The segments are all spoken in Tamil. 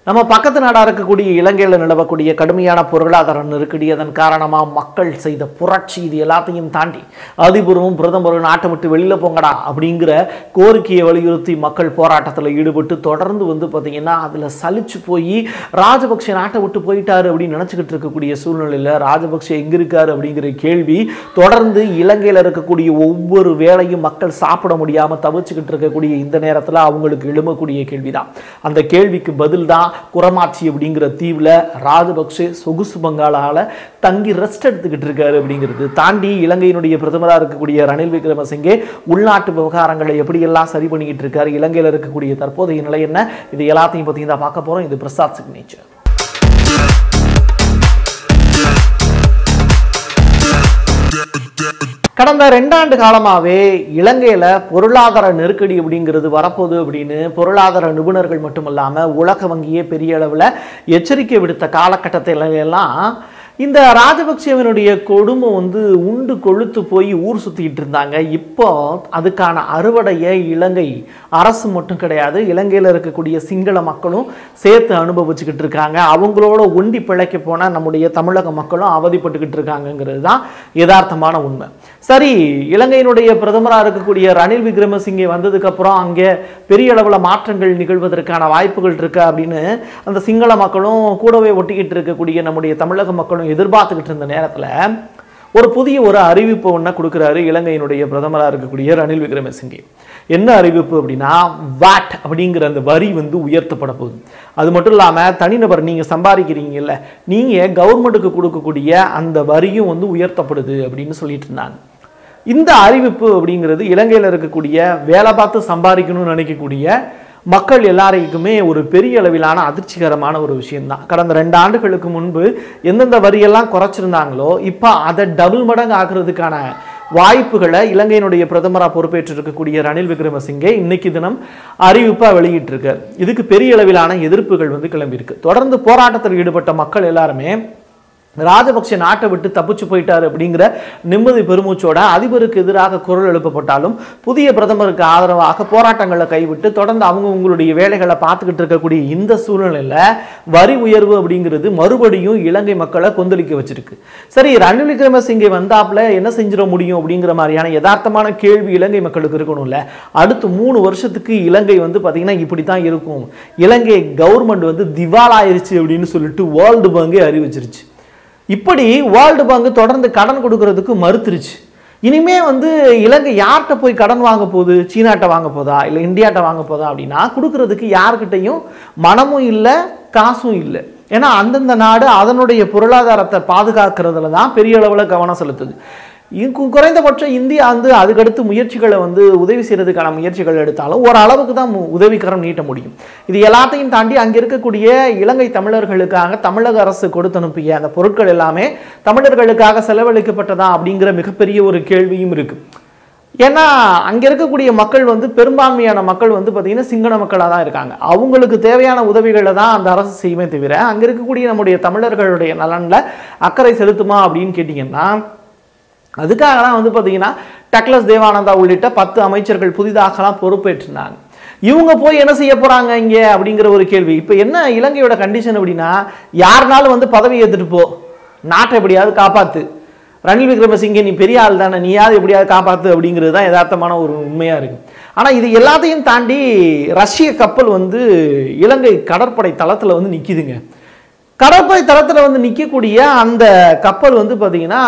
நம்ம பக்கத்து நாடாக இருக்கக்கூடிய இலங்கையில் நிலவக்கூடிய கடுமையான பொருளாதார நெருக்கடி அதன் காரணமாக மக்கள் செய்த புரட்சி இது எல்லாத்தையும் தாண்டி அதிபரும் பிரதமரும் நாட்டை விட்டு வெளியில் போங்கடா அப்படிங்கிற கோரிக்கையை வலியுறுத்தி மக்கள் போராட்டத்தில் ஈடுபட்டு தொடர்ந்து வந்து பார்த்தீங்கன்னா அதில் சலிச்சு போய் ராஜபக்ஷ நாட்டை விட்டு போயிட்டாரு அப்படின்னு நினச்சிக்கிட்டு இருக்கக்கூடிய சூழ்நிலையில் ராஜபக்ஷ எங்கே இருக்காரு அப்படிங்கிற கேள்வி தொடர்ந்து இலங்கையில் இருக்கக்கூடிய ஒவ்வொரு வேலையும் மக்கள் சாப்பிட முடியாமல் தவிச்சுக்கிட்டு இருக்கக்கூடிய இந்த நேரத்தில் அவங்களுக்கு எழுமக்கூடிய கேள்விதான் அந்த கேள்விக்கு பதில் தான் குரமாட்சி அப்படிங்கிற தீவில் ராஜபக்சே சொகுசு பங்காளால தங்கி ரெஸ்ட் எடுத்துக்கிட்டு இருக்காரு அப்படிங்கிறது தாண்டி இலங்கையினுடைய பிரதமராக இருக்கக்கூடிய ரணில் விக்ரமசிங்கே உள்நாட்டு விவகாரங்களை எப்படியெல்லாம் சரி பண்ணிக்கிட்டு இருக்காரு இலங்கையில் இருக்கக்கூடிய தற்போதைய நிலை என்ன இது எல்லாத்தையும் பற்றி தான் பார்க்க போகிறோம் இது பிரசாத் சிக்னேச்சர் கடந்த ரெண்டாண்டு காலமாகவே இலங்கையில் பொருளாதார நெருக்கடி அப்படிங்கிறது வரப்போகுது அப்படின்னு பொருளாதார நிபுணர்கள் மட்டும் இல்லாமல் உலக வங்கியே பெரிய அளவில் எச்சரிக்கை விடுத்த காலகட்டத்தில எல்லாம் இந்த ராஜபக்சேவனுடைய குடும்பம் வந்து உண்டு கொழுத்து போய் ஊர் சுற்றிக்கிட்டு இருந்தாங்க இப்போ அதுக்கான அறுவடையை இலங்கை அரசு மட்டும் கிடையாது இலங்கையில் இருக்கக்கூடிய சிங்கள மக்களும் சேர்த்து அனுபவிச்சுக்கிட்டு இருக்காங்க அவங்களோட ஒண்டி பிழைக்க போன நம்முடைய தமிழக மக்களும் அவதிப்பட்டுக்கிட்டு இருக்காங்கங்கிறது தான் யதார்த்தமான உண்மை சரி இலங்கையினுடைய பிரதமராக இருக்கக்கூடிய ரணில் விக்ரமசிங்கே வந்ததுக்கப்புறம் அங்கே பெரிய அளவில் மாற்றங்கள் நிகழ்வதற்கான வாய்ப்புகள் இருக்கா அப்படின்னு அந்த சிங்கள மக்களும் கூடவே ஒட்டிக்கிட்டு இருக்கக்கூடிய நம்முடைய தமிழக மக்களும் எதிர்பார்த்துக்கிட்டு இருந்த நேரத்தில் ஒரு புதிய ஒரு அறிவிப்பு ஒன்றை கொடுக்குறாரு இலங்கையினுடைய பிரதமராக இருக்கக்கூடிய ரணில் விக்ரமசிங்கே என்ன அறிவிப்பு அப்படின்னா வாட் அப்படிங்கிற அந்த வரி வந்து உயர்த்தப்பட போகுது அது மட்டும் இல்லாமல் தனிநபர் நீங்கள் சம்பாதிக்கிறீங்கல்ல நீங்கள் கவர்மெண்ட்டுக்கு கொடுக்கக்கூடிய அந்த வரியும் வந்து உயர்த்தப்படுது அப்படின்னு சொல்லிட்டு இருந்தாங்க இந்த அறிவிப்பு அப்படிங்கிறது இலங்கையில் இருக்கக்கூடிய வேலை பார்த்து சம்பாதிக்கணும்னு நினைக்கக்கூடிய மக்கள் எல்லாருக்குமே ஒரு பெரிய அளவிலான அதிர்ச்சிகரமான ஒரு விஷயம்தான் கடந்த ரெண்டு ஆண்டுகளுக்கு முன்பு எந்தெந்த வரியெல்லாம் குறைச்சிருந்தாங்களோ இப்போ அதை டபுள் மடங்கு ஆக்குறதுக்கான வாய்ப்புகளை இலங்கையினுடைய பிரதமராக பொறுப்பேற்று இருக்கக்கூடிய ரணில் விக்ரமசிங்கே இன்னைக்கு தினம் அறிவிப்பாக வெளியிட்டிருக்கார் இதுக்கு பெரிய அளவிலான எதிர்ப்புகள் வந்து கிளம்பியிருக்கு தொடர்ந்து போராட்டத்தில் ஈடுபட்ட மக்கள் எல்லாருமே ராஜபக்சே நாட்டை விட்டு தப்பிச்சு போயிட்டார் அப்படிங்கிற நிம்மதி பெருமூச்சோட அதிபருக்கு எதிராக குரல் எழுப்பப்பட்டாலும் புதிய பிரதமருக்கு ஆதரவாக போராட்டங்களை கைவிட்டு தொடர்ந்து அவங்க உங்களுடைய வேலைகளை பார்த்துக்கிட்டு இருக்கக்கூடிய இந்த சூழ்நிலையில் வரி உயர்வு அப்படிங்கிறது மறுபடியும் இலங்கை மக்களை கொந்தளிக்க வச்சிருக்கு சரி ரணில் விக்ரமசிங்கே வந்தாப்புல என்ன செஞ்சிட முடியும் அப்படிங்கிற மாதிரியான யதார்த்தமான கேள்வி இலங்கை மக்களுக்கு இருக்கணும்ல அடுத்து மூணு வருஷத்துக்கு இலங்கை வந்து பார்த்தீங்கன்னா இப்படி தான் இருக்கும் இலங்கை கவர்மெண்ட் வந்து திவாலாயிருச்சு அப்படின்னு சொல்லிட்டு வேர்ல்டு பேங்கே அறிவிச்சிருச்சு இப்படி வேர்ல்டு பேங்க் தொடர்ந்து கடன் கொடுக்கறதுக்கு மறுத்துருச்சு இனிமே வந்து இலங்கை யார்கிட்ட போய் கடன் வாங்க போகுது சீனாட்ட வாங்க போதா இல்லை இந்தியாட்ட வாங்க போதா அப்படின்னா கொடுக்கறதுக்கு யார்கிட்டையும் மனமும் இல்லை காசும் இல்லை ஏன்னா அந்தந்த நாடு அதனுடைய பொருளாதாரத்தை பாதுகாக்கிறதுல தான் பெரிய அளவில் கவனம் செலுத்துது இங்கு குறைந்தபட்சம் இந்தியா வந்து அதுக்கடுத்து முயற்சிகளை வந்து உதவி செய்யறதுக்கான முயற்சிகள் எடுத்தாலும் ஓரளவுக்கு தான் மு- உதவிக்கரம் நீட்ட முடியும் இது எல்லாத்தையும் தாண்டி அங்கே இருக்கக்கூடிய இலங்கை தமிழர்களுக்காக தமிழக அரசு கொடுத்து அனுப்பிய அந்த பொருட்கள் எல்லாமே தமிழர்களுக்காக செலவழிக்கப்பட்டதா அப்படிங்கிற மிகப்பெரிய ஒரு கேள்வியும் இருக்கு ஏன்னா அங்கே இருக்கக்கூடிய மக்கள் வந்து பெரும்பான்மையான மக்கள் வந்து பார்த்திங்கன்னா சிங்கள மக்களாக தான் இருக்காங்க அவங்களுக்கு தேவையான உதவிகளை தான் அந்த அரசு செய்யுமே தவிர அங்கே இருக்கக்கூடிய நம்முடைய தமிழர்களுடைய நலனில் அக்கறை செலுத்துமா அப்படின்னு கேட்டிங்கன்னா அதுக்காக தான் வந்து பார்த்தீங்கன்னா டக்ளஸ் தேவானந்தா உள்ளிட்ட பத்து அமைச்சர்கள் புதிதாகலாம் பொறுப்பேற்றினாங்க இவங்க போய் என்ன செய்ய போறாங்க இங்கே அப்படிங்கிற ஒரு கேள்வி இப்போ என்ன இலங்கையோட கண்டிஷன் அப்படின்னா யாருனாலும் வந்து பதவி ஏற்றுட்டு போ நாட்டை எப்படியாவது காப்பாத்து ரணில் விக்ரமசிங்கே நீ பெரிய ஆள் தானே நீயாவது எப்படியாவது காப்பாத்து அப்படிங்கிறது தான் யதார்த்தமான ஒரு உண்மையாக இருக்கு ஆனால் இது எல்லாத்தையும் தாண்டி ரஷ்ய கப்பல் வந்து இலங்கை கடற்படை தளத்தில் வந்து நிற்கிதுங்க கடற்படை தளத்தில் வந்து நிற்கக்கூடிய அந்த கப்பல் வந்து பார்த்தீங்கன்னா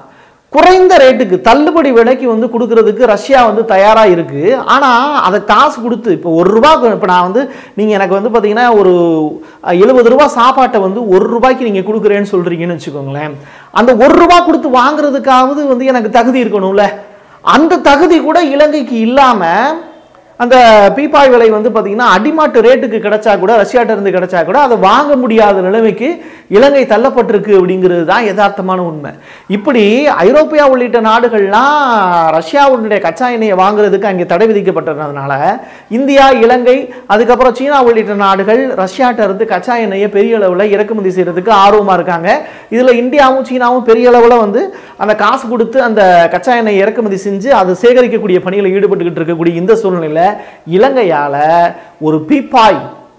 குறைந்த ரேட்டுக்கு தள்ளுபடி விலைக்கு வந்து கொடுக்கறதுக்கு ரஷ்யா வந்து தயாராக இருக்குது ஆனால் அதை காசு கொடுத்து இப்போ ஒரு ரூபா இப்போ நான் வந்து நீங்கள் எனக்கு வந்து பார்த்தீங்கன்னா ஒரு எழுபது ரூபா சாப்பாட்டை வந்து ஒரு ரூபாய்க்கு நீங்கள் கொடுக்குறேன்னு சொல்கிறீங்கன்னு வச்சுக்கோங்களேன் அந்த ஒரு ரூபா கொடுத்து வாங்குறதுக்காவது வந்து எனக்கு தகுதி இருக்கணும்ல அந்த தகுதி கூட இலங்கைக்கு இல்லாமல் அந்த பீப்பாய் விலை வந்து பார்த்தீங்கன்னா அடிமாட்டு ரேட்டுக்கு கிடைச்சா கூட ரஷ்யாட்ட இருந்து கிடைச்சா கூட அதை வாங்க முடியாத நிலைமைக்கு இலங்கை தள்ளப்பட்டிருக்கு அப்படிங்கிறது தான் யதார்த்தமான உண்மை இப்படி ஐரோப்பியா உள்ளிட்ட நாடுகள்லாம் ரஷ்யாவுடைய கச்சா எண்ணெயை வாங்குறதுக்கு அங்கே தடை விதிக்கப்பட்டதுனால இந்தியா இலங்கை அதுக்கப்புறம் சீனா உள்ளிட்ட நாடுகள் ரஷ்யாட்ட இருந்து கச்சா எண்ணெயை பெரிய அளவில் இறக்குமதி செய்யறதுக்கு ஆர்வமாக இருக்காங்க இதில் இந்தியாவும் சீனாவும் பெரிய அளவில் வந்து அந்த காசு கொடுத்து அந்த கச்சா எண்ணெயை இறக்குமதி செஞ்சு அதை சேகரிக்கக்கூடிய பணியில் ஈடுபட்டுக்கிட்டு இருக்கக்கூடிய இந்த சூழ்நிலையில் இலங்கையால் ஒரு பீப்பாய்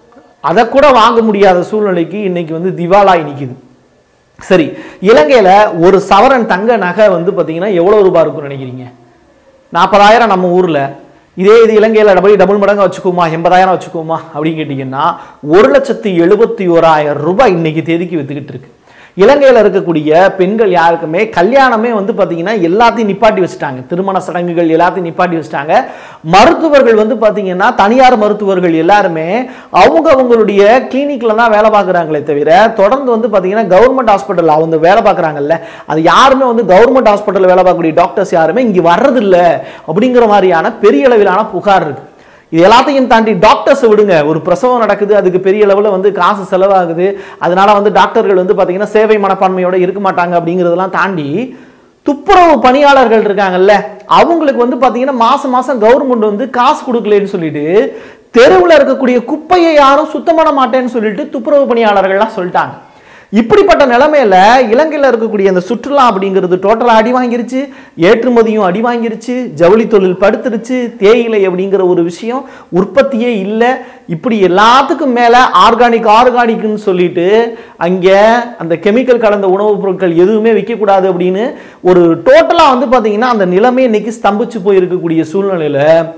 அதை கூட வாங்க முடியாத சூழ்நிலைக்கு இன்னைக்கு வந்து திவாலாய் நிக்குது சரி இலங்கையில ஒரு சவரன் தங்க நகை வந்து பாத்தீங்கன்னா எவ்வளவு ரூபாய் இருக்கும்னு நினைக்கிறீங்க நாற்பதாயிரம் நம்ம ஊர்ல இதே இது இலங்கையில் டபுள் டபுள் மடங்கு வச்சுக்குவோமா எண்பதாயிரம் வச்சுக்குவோமா அப்படின்னு கேட்டிங்கன்னா ஒரு லட்சத்து எழுபத்தி ஓராயிரம் ரூபாய் இன்னைக்கு தேதிக்கு வித்துக்கிட்டு இருக்கு இலங்கையில் இருக்கக்கூடிய பெண்கள் யாருக்குமே கல்யாணமே வந்து பார்த்தீங்கன்னா எல்லாத்தையும் நிப்பாட்டி வச்சுட்டாங்க திருமண சடங்குகள் எல்லாத்தையும் நிப்பாட்டி வச்சுட்டாங்க மருத்துவர்கள் வந்து பார்த்தீங்கன்னா தனியார் மருத்துவர்கள் எல்லாருமே அவங்க அவங்களுடைய கிளினிக்ல தான் வேலை பார்க்குறாங்களே தவிர தொடர்ந்து வந்து பார்த்தீங்கன்னா கவர்மெண்ட் ஹாஸ்பிட்டல் அவங்க வேலை பார்க்குறாங்கல்ல அது யாருமே வந்து கவர்மெண்ட் ஹாஸ்பிட்டல் வேலை பார்க்கக்கூடிய டாக்டர்ஸ் யாருமே இங்கே வர்றதில்ல அப்படிங்கிற மாதிரியான பெரிய அளவிலான புகார் இருக்கு இது எல்லாத்தையும் தாண்டி டாக்டர்ஸ் விடுங்க ஒரு பிரசவம் நடக்குது அதுக்கு பெரிய லெவலில் வந்து காசு செலவாகுது அதனால வந்து டாக்டர்கள் வந்து பார்த்தீங்கன்னா சேவை மனப்பான்மையோட இருக்க மாட்டாங்க அப்படிங்கிறதெல்லாம் தாண்டி துப்புரவு பணியாளர்கள் இருக்காங்கல்ல அவங்களுக்கு வந்து பார்த்தீங்கன்னா மாசம் மாசம் கவர்மெண்ட் வந்து காசு கொடுக்கலன்னு சொல்லிட்டு தெருவில் இருக்கக்கூடிய குப்பையை யாரும் சுத்தம் பண்ண மாட்டேன்னு சொல்லிட்டு துப்புரவு பணியாளர்கள்லாம் சொல்லிட்டாங்க இப்படிப்பட்ட நிலைமையில இலங்கையில் இருக்கக்கூடிய அந்த சுற்றுலா அப்படிங்கிறது டோட்டலாக அடி வாங்கிருச்சு ஏற்றுமதியும் அடி வாங்கிருச்சு ஜவுளி தொழில் படுத்துருச்சு தேயிலை அப்படிங்கிற ஒரு விஷயம் உற்பத்தியே இல்லை இப்படி எல்லாத்துக்கும் மேலே ஆர்கானிக் ஆர்கானிக்னு சொல்லிட்டு அங்கே அந்த கெமிக்கல் கலந்த உணவுப் பொருட்கள் எதுவுமே விற்கக்கூடாது அப்படின்னு ஒரு டோட்டலாக வந்து பார்த்தீங்கன்னா அந்த நிலைமை இன்னைக்கு ஸ்தம்பிச்சு போயிருக்கக்கூடிய சூழ்நிலையில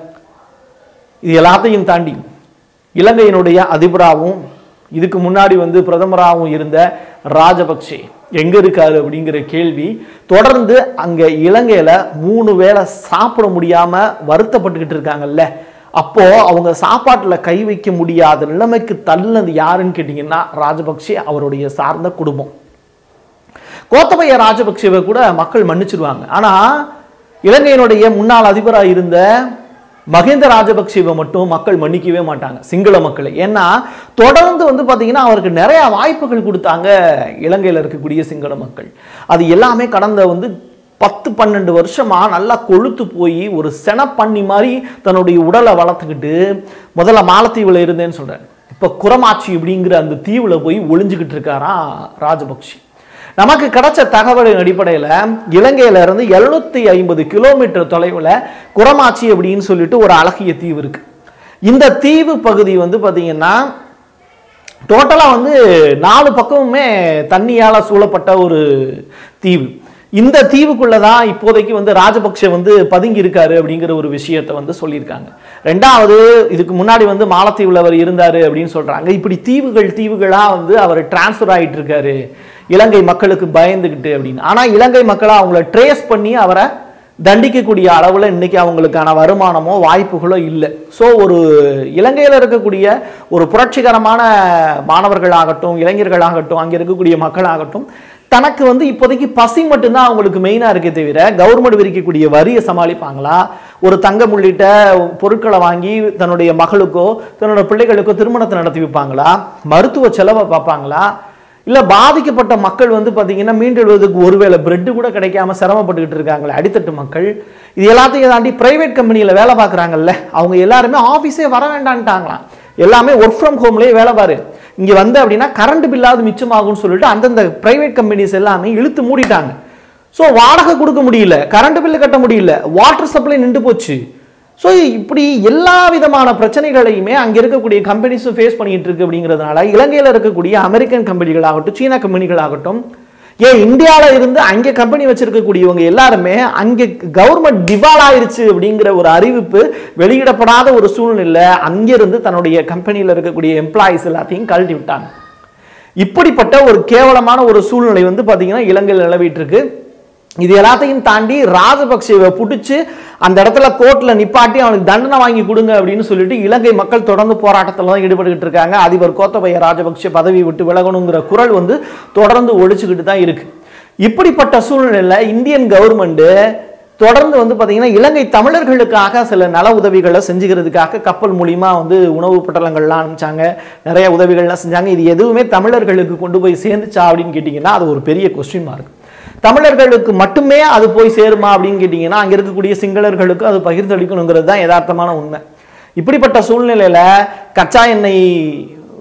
இது எல்லாத்தையும் தாண்டி இலங்கையினுடைய அதிபராகவும் இதுக்கு முன்னாடி வந்து பிரதமராகவும் இருந்த ராஜபக்சே எங்க இருக்காரு அப்படிங்கிற கேள்வி தொடர்ந்து அங்க இலங்கையில மூணு வேளை சாப்பிட முடியாம வருத்தப்பட்டுக்கிட்டு இருக்காங்கல்ல அப்போ அவங்க சாப்பாட்டுல கை வைக்க முடியாத நிலைமைக்கு தள்ளினது யாருன்னு கேட்டீங்கன்னா ராஜபக்சே அவருடைய சார்ந்த குடும்பம் கோத்தபய ராஜபக்சேவை கூட மக்கள் மன்னிச்சிருவாங்க ஆனா இலங்கையினுடைய முன்னாள் அதிபராக இருந்த மகேந்திர ராஜபக்சேவை மட்டும் மக்கள் மன்னிக்கவே மாட்டாங்க சிங்கள மக்களை ஏன்னா தொடர்ந்து வந்து பார்த்தீங்கன்னா அவருக்கு நிறைய வாய்ப்புகள் கொடுத்தாங்க இலங்கையில் இருக்கக்கூடிய சிங்கள மக்கள் அது எல்லாமே கடந்த வந்து பத்து பன்னெண்டு வருஷமா நல்லா கொழுத்து போய் ஒரு செனப்பண்ணி மாதிரி தன்னுடைய உடலை வளர்த்துக்கிட்டு முதல்ல மாலத்தீவில் இருந்தேன்னு சொல்றேன் இப்போ குரமாச்சி அப்படிங்கிற அந்த தீவுல போய் ஒளிஞ்சுக்கிட்டு இருக்காராம் ராஜபக்ஷி நமக்கு கிடைச்ச தகவலின் அடிப்படையில் இலங்கையில இருந்து எழுநூத்தி ஐம்பது கிலோமீட்டர் தொலைவில் குரமாச்சி அப்படின்னு சொல்லிட்டு ஒரு அழகிய தீவு இருக்கு இந்த தீவு பகுதி வந்து பார்த்தீங்கன்னா டோட்டலாக வந்து நாலு பக்கமுமே தண்ணியால் சூழப்பட்ட ஒரு தீவு இந்த தீவுக்குள்ள தான் இப்போதைக்கு வந்து ராஜபக்ஷ வந்து பதுங்கி இருக்காரு அப்படிங்கிற ஒரு விஷயத்தை வந்து சொல்லியிருக்காங்க ரெண்டாவது இதுக்கு முன்னாடி வந்து மாலத்தீவில் அவர் இருந்தாரு அப்படின்னு சொல்றாங்க இப்படி தீவுகள் தீவுகளா வந்து அவர் டிரான்ஸ்ஃபர் ஆயிட்டு இருக்காரு இலங்கை மக்களுக்கு பயந்துகிட்டு அப்படின்னு ஆனா இலங்கை மக்களை அவங்கள ட்ரேஸ் பண்ணி அவரை தண்டிக்கக்கூடிய அளவில் இன்னைக்கு அவங்களுக்கான வருமானமோ வாய்ப்புகளோ இல்லை ஸோ ஒரு இலங்கையில் இருக்கக்கூடிய ஒரு புரட்சிகரமான மாணவர்களாகட்டும் இளைஞர்களாகட்டும் அங்கே இருக்கக்கூடிய மக்களாகட்டும் தனக்கு வந்து இப்போதைக்கு பசி மட்டும்தான் அவங்களுக்கு மெயினாக இருக்கே தவிர கவர்மெண்ட் விதிக்கக்கூடிய வரியை சமாளிப்பாங்களா ஒரு தங்கம் உள்ளிட்ட பொருட்களை வாங்கி தன்னுடைய மகளுக்கோ தன்னோட பிள்ளைகளுக்கோ திருமணத்தை நடத்தி வைப்பாங்களா மருத்துவ செலவை பார்ப்பாங்களா இல்லை பாதிக்கப்பட்ட மக்கள் வந்து பார்த்தீங்கன்னா மீண்டெழுவதற்கு ஒருவேளை பிரெட்டு கூட கிடைக்காம சிரமப்பட்டுக்கிட்டு இருக்காங்களே அடித்தட்டு மக்கள் இது எல்லாத்தையும் தாண்டி பிரைவேட் கம்பெனியில் வேலை பார்க்குறாங்கல்ல அவங்க எல்லாருமே ஆஃபீஸே வர வேண்டான்ட்டாங்களாம் எல்லாமே ஒர்க் ஃப்ரம் ஹோம்லேயே வேலை பாரு இங்கே வந்து அப்படின்னா கரண்ட் பில்லாவது மிச்சமாகும்னு சொல்லிட்டு அந்தந்த பிரைவேட் கம்பெனிஸ் எல்லாமே இழுத்து மூடிட்டாங்க ஸோ வாடகை கொடுக்க முடியல கரண்ட் பில்லு கட்ட முடியல வாட்டர் சப்ளை நின்று போச்சு ஸோ இப்படி எல்லா விதமான பிரச்சனைகளையுமே அங்கே இருக்கக்கூடிய கம்பெனிஸும் ஃபேஸ் பண்ணிட்டு இருக்கு அப்படிங்கிறதுனால இலங்கையில் இருக்கக்கூடிய அமெரிக்கன் கம்பெனிகளாகட்டும் சீன கம்பெனிகளாகட்டும் ஏன் இந்தியாவில் இருந்து அங்கே கம்பெனி வச்சிருக்கக்கூடியவங்க எல்லாருமே அங்கே கவர்மெண்ட் திவால் ஆயிருச்சு அப்படிங்கிற ஒரு அறிவிப்பு வெளியிடப்படாத ஒரு சூழ்நிலை அங்கிருந்து தன்னுடைய கம்பெனியில் இருக்கக்கூடிய எம்ப்ளாயிஸ் எல்லாத்தையும் கழட்டி விட்டாங்க இப்படிப்பட்ட ஒரு கேவலமான ஒரு சூழ்நிலை வந்து பார்த்தீங்கன்னா இலங்கையில் நிலவிட்டு இருக்கு இது எல்லாத்தையும் தாண்டி ராஜபக்சேவை பிடிச்சி அந்த இடத்துல கோர்ட்ல நிப்பாட்டி அவனுக்கு தண்டனை வாங்கி கொடுங்க அப்படின்னு சொல்லிட்டு இலங்கை மக்கள் தொடர்ந்து போராட்டத்தில் தான் ஈடுபட்டுக்கிட்டு இருக்காங்க அதிபர் கோத்தபய ராஜபக்சே பதவி விட்டு விலகணுங்கிற குரல் வந்து தொடர்ந்து ஒழிச்சுக்கிட்டு தான் இருக்கு இப்படிப்பட்ட சூழ்நிலையில் இந்தியன் கவர்மெண்ட் தொடர்ந்து வந்து பார்த்தீங்கன்னா இலங்கை தமிழர்களுக்காக சில நல உதவிகளை செஞ்சுக்கிறதுக்காக கப்பல் மூலியமா வந்து உணவு பட்டலங்கள்லாம் அனுப்பிச்சாங்க நிறைய உதவிகள்லாம் செஞ்சாங்க இது எதுவுமே தமிழர்களுக்கு கொண்டு போய் சேர்ந்துச்சா அப்படின்னு கேட்டிங்கன்னா அது ஒரு பெரிய கொஸ்டின் மார்க் தமிழர்களுக்கு மட்டுமே அது போய் சேருமா அப்படின்னு கேட்டிங்கன்னா அங்கே இருக்கக்கூடிய சிங்களர்களுக்கு அது பகிர்ந்தளிக்கணுங்கிறது தான் யதார்த்தமான உண்மை இப்படிப்பட்ட சூழ்நிலையில் கச்சா எண்ணெய்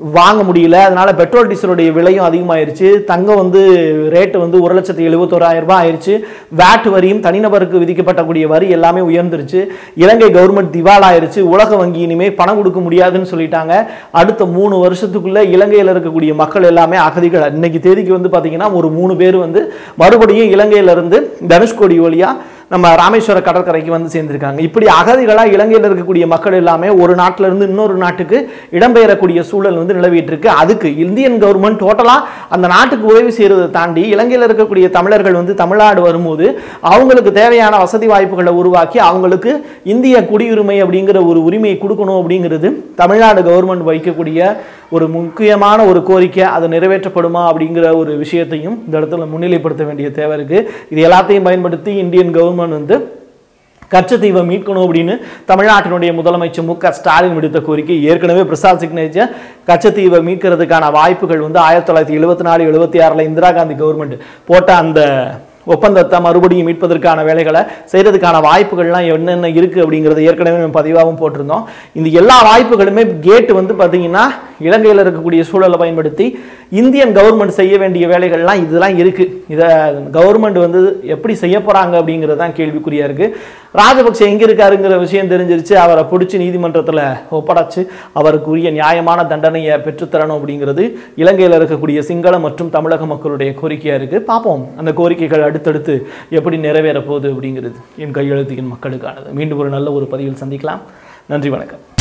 வாங்க முடியல அதனால பெட்ரோல் டீசலுடைய விலையும் அதிகமாயிருச்சு தங்கம் வந்து ரேட்டு வந்து ஒரு லட்சத்தி எழுபத்தோராயிரம் ரூபாய் ஆயிருச்சு வேட் வரியும் தனிநபருக்கு விதிக்கப்பட்டக்கூடிய வரி எல்லாமே உயர்ந்துருச்சு இலங்கை கவர்மெண்ட் திவாலாயிருச்சு உலக வங்கி இனிமே பணம் கொடுக்க முடியாதுன்னு சொல்லிட்டாங்க அடுத்த மூணு வருஷத்துக்குள்ள இலங்கையில் இருக்கக்கூடிய மக்கள் எல்லாமே அகதிகள் இன்னைக்கு தேதிக்கு வந்து பார்த்தீங்கன்னா ஒரு மூணு பேர் வந்து மறுபடியும் இலங்கையில இருந்து தனுஷ்கோடி வழியா நம்ம ராமேஸ்வர கடற்கரைக்கு வந்து சேர்ந்திருக்காங்க இப்படி அகதிகளாக இலங்கையில் இருக்கக்கூடிய மக்கள் எல்லாமே ஒரு நாட்டில இருந்து இன்னொரு நாட்டுக்கு இடம்பெயரக்கூடிய சூழல் வந்து நிலவிட்டு இருக்கு அதுக்கு இந்தியன் கவர்மெண்ட் டோட்டலா அந்த நாட்டுக்கு உதவி செய்யறதை தாண்டி இலங்கையில் இருக்கக்கூடிய தமிழர்கள் வந்து தமிழ்நாடு வரும்போது அவங்களுக்கு தேவையான வசதி வாய்ப்புகளை உருவாக்கி அவங்களுக்கு இந்திய குடியுரிமை அப்படிங்கிற ஒரு உரிமையை கொடுக்கணும் அப்படிங்கிறது தமிழ்நாடு கவர்மெண்ட் வைக்கக்கூடிய ஒரு முக்கியமான ஒரு கோரிக்கை அது நிறைவேற்றப்படுமா அப்படிங்கிற ஒரு விஷயத்தையும் இந்த இடத்துல முன்னிலைப்படுத்த வேண்டிய தேவை இருக்கு இது எல்லாத்தையும் பயன்படுத்தி இந்தியன் கவர்மெண்ட் வந்து கச்சத்தீவை மீட்கணும் அப்படின்னு தமிழ்நாட்டினுடைய முதலமைச்சர் மு க ஸ்டாலின் விடுத்த கோரிக்கை ஏற்கனவே பிரசாத் சிக்னேச்சர் கச்சத்தீவை மீட்கிறதுக்கான வாய்ப்புகள் வந்து ஆயிரத்தி தொள்ளாயிரத்தி எழுபத்தி நாலு எழுபத்தி ஆறில் இந்திரா காந்தி கவர்மெண்ட் போட்ட அந்த ஒப்பந்தத்தை மறுபடியும் மீட்பதற்கான வேலைகளை செய்யறதுக்கான வாய்ப்புகள்லாம் என்னென்ன இருக்கு அப்படிங்கிறத ஏற்கனவே நம்ம பதிவாகவும் போட்டிருந்தோம் இந்த எல்லா வாய்ப்புகளுமே கேட் வந்து பார்த்தீங்கன்னா இலங்கையில் இருக்கக்கூடிய சூழலை பயன்படுத்தி இந்தியன் கவர்மெண்ட் செய்ய வேண்டிய வேலைகள்லாம் இதெல்லாம் இருக்கு இதை கவர்மெண்ட் வந்து எப்படி செய்ய போறாங்க அப்படிங்கிறது தான் கேள்விக்குறியா இருக்கு ராஜபக்சே எங்க இருக்காருங்கிற விஷயம் தெரிஞ்சிருச்சு அவரை பிடிச்சி நீதிமன்றத்தில் ஒப்படைச்சு அவருக்குரிய நியாயமான தண்டனையை பெற்றுத்தரணும் அப்படிங்கிறது இலங்கையில் இருக்கக்கூடிய சிங்கள மற்றும் தமிழக மக்களுடைய கோரிக்கையா இருக்கு பார்ப்போம் அந்த கோரிக்கைகள் அடுத்தடுத்து எப்படி நிறைவேற போகுது அப்படிங்கிறது என் கையெழுத்து என் மக்களுக்கானது மீண்டும் ஒரு நல்ல ஒரு பதிவில் சந்திக்கலாம் நன்றி வணக்கம்